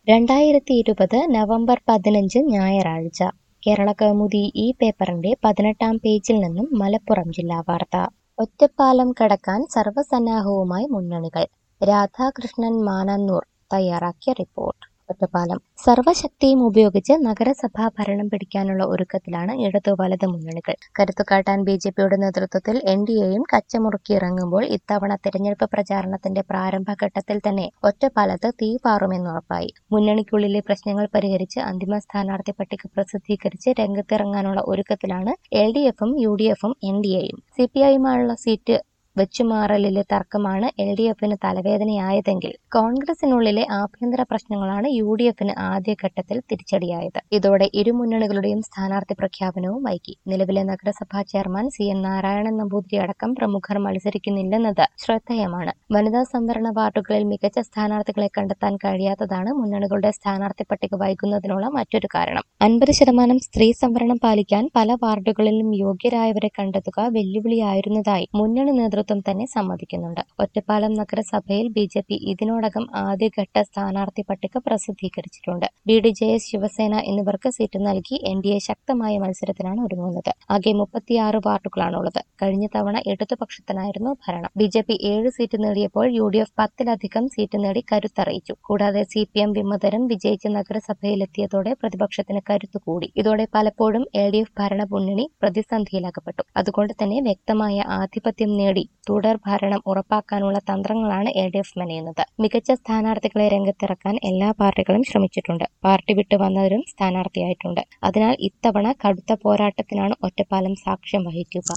രണ്ടായിരത്തി ഇരുപത് നവംബർ പതിനഞ്ച് ഞായറാഴ്ച കേരളകൗമുദി ഈ പേപ്പറിന്റെ പതിനെട്ടാം പേജിൽ നിന്നും മലപ്പുറം ജില്ലാ വാർത്ത ഒറ്റപ്പാലം കടക്കാൻ സർവ്വസന്നാഹവുമായി മുന്നണികൾ രാധാകൃഷ്ണൻ മാനന്നൂർ തയ്യാറാക്കിയ റിപ്പോർട്ട് ഒറ്റപ്പാലം സർവശക്തിയും ഉപയോഗിച്ച് നഗരസഭാ ഭരണം പിടിക്കാനുള്ള ഒരുക്കത്തിലാണ് ഇടതു വലത് മുന്നണികൾ കരുത്തുകാട്ടാൻ ബി ജെ പിയുടെ നേതൃത്വത്തിൽ എൻ ഡി എയും കച്ചമുറുക്കി ഇറങ്ങുമ്പോൾ ഇത്തവണ തെരഞ്ഞെടുപ്പ് പ്രചാരണത്തിന്റെ പ്രാരംഭഘട്ടത്തിൽ തന്നെ ഒറ്റപ്പാലത്ത് തീ പാറുമെന്നുറപ്പായി മുന്നണിക്കുള്ളിലെ പ്രശ്നങ്ങൾ പരിഹരിച്ച് അന്തിമ സ്ഥാനാർത്ഥി പട്ടിക പ്രസിദ്ധീകരിച്ച് രംഗത്തിറങ്ങാനുള്ള ഒരുക്കത്തിലാണ് എൽ ഡി എഫും യു ഡി എഫും എൻ ഡി എയും സി പി ഐയുമായുള്ള സീറ്റ് വെച്ചുമാറലിലെ തർക്കമാണ് എൽ ഡി എഫിന് തലവേദനയായതെങ്കിൽ കോൺഗ്രസിനുള്ളിലെ ആഭ്യന്തര പ്രശ്നങ്ങളാണ് യു ഡി എഫിന് ആദ്യഘട്ടത്തിൽ തിരിച്ചടിയായത് ഇതോടെ ഇരു മുന്നണികളുടെയും സ്ഥാനാർത്ഥി പ്രഖ്യാപനവും വൈകി നിലവിലെ നഗരസഭാ chairman C N Narayanan Namboothiri അടക്കം പ്രമുഖർ മത്സരിക്കുന്നില്ലെന്നത് ശ്രദ്ധേയമാണ് വനിതാ സംവരണ വാർഡുകളിൽ മികച്ച സ്ഥാനാർത്ഥികളെ കണ്ടെത്താൻ കഴിയാത്തതാണ് മുന്നണികളുടെ സ്ഥാനാർത്ഥി പട്ടിക വൈകുന്നതിനുള്ള മറ്റൊരു കാരണം അൻപത് ശതമാനം സ്ത്രീ സംവരണം പാലിക്കാൻ പല വാർഡുകളിലും യോഗ്യരായവരെ കണ്ടെത്തുക വെല്ലുവിളിയായിരുന്നതായി മുന്നണി നേതൃത്വം തന്നെ സമ്മതിക്കുന്നുണ്ട് ഒറ്റപ്പാലം നഗരസഭയിൽ ബി ജെ പി ഇതിനോടകം ആദ്യഘട്ട സ്ഥാനാർത്ഥി പട്ടിക പ്രസിദ്ധീകരിച്ചിട്ടുണ്ട് B D J S Shivsena എന്നിവർക്ക് സീറ്റ് നൽകി എൻ ഡി എ ശക്തമായ മത്സരത്തിനാണ് ഒരുങ്ങുന്നത് ആകെ മുപ്പത്തിയാറ് വാർഡുകളാണുള്ളത് കഴിഞ്ഞ തവണ ഇടതുപക്ഷത്തിനായിരുന്നു ഭരണം ബി ജെ പി ഏഴ് സീറ്റ് നേടിയപ്പോൾ യു ഡി എഫ് പത്തിലധികം സീറ്റ് നേടി കരുത്തറിയിച്ചു കൂടാതെ സി പി എം വിമതരും വിജയിച്ച് നഗരസഭയിലെത്തിയതോടെ പ്രതിപക്ഷത്തിന് കരുത്തു കൂടി ഇതോടെ പലപ്പോഴും എൽ ഡി എഫ് ഭരണ മുന്നണി പ്രതിസന്ധിയിലകപ്പെട്ടു അതുകൊണ്ട് തന്നെ വ്യക്തമായ ആധിപത്യം നേടി തുടർ ഭരണം ഉറപ്പാക്കാനുള്ള തന്ത്രങ്ങളാണ് എൽ ഡി എഫ് മെനയുന്നത് മികച്ച സ്ഥാനാർത്ഥികളെ രംഗത്തിറക്കാൻ എല്ലാ പാർട്ടികളും ശ്രമിച്ചിട്ടുണ്ട് പാർട്ടി വിട്ടു വന്നവരും സ്ഥാനാർത്ഥിയായിട്ടുണ്ട് അതിനാൽ ഇത്തവണ കടുത്ത പോരാട്ടത്തിനാണ് ഒറ്റപ്പാലം സാക്ഷ്യം വഹിക്കുക